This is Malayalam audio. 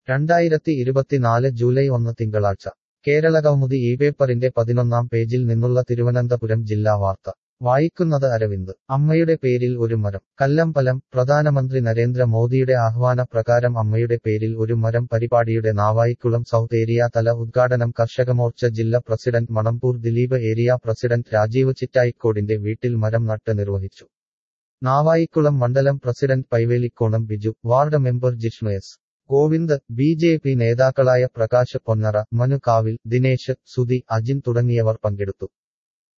രണ്ടായിരത്തി ഇരുപത്തിനാല് ജൂലൈ ഒന്ന് തിങ്കളാഴ്ച കേരളകൗമുദി ഈ പേപ്പറിന്റെ പതിനൊന്നാം പേജിൽ നിന്നുള്ള തിരുവനന്തപുരം ജില്ലാ വാർത്ത വായിക്കുന്നത് അരവിന്ദ് അമ്മയുടെ പേരിൽ ഒരു മരം കല്ലമ്പലം പ്രധാനമന്ത്രി നരേന്ദ്ര മോദിയുടെ ആഹ്വാന പ്രകാരം അമ്മയുടെ പേരിൽ ഒരു മരം പരിപാടിയുടെ നാവായിക്കുളം സൗത്ത് ഏരിയ തല ഉദ്ഘാടനം കർഷകമോർച്ച ജില്ലാ president Manamboor Dileep area president Rajeev ചിറ്റായിക്കോടിന്റെ വീട്ടിൽ മരം നട്ട് നിർവഹിച്ചു നാവായിക്കുളം മണ്ഡലം president Paivelikonam Biju ward member Jishnu S Govind B J P നേതാക്കളായ പ്രകാശ് പൊന്നറ മനു കാവിൽ ദിനേശ് സുധി അജിൻ തുടങ്ങിയവർ പങ്കെടുത്തു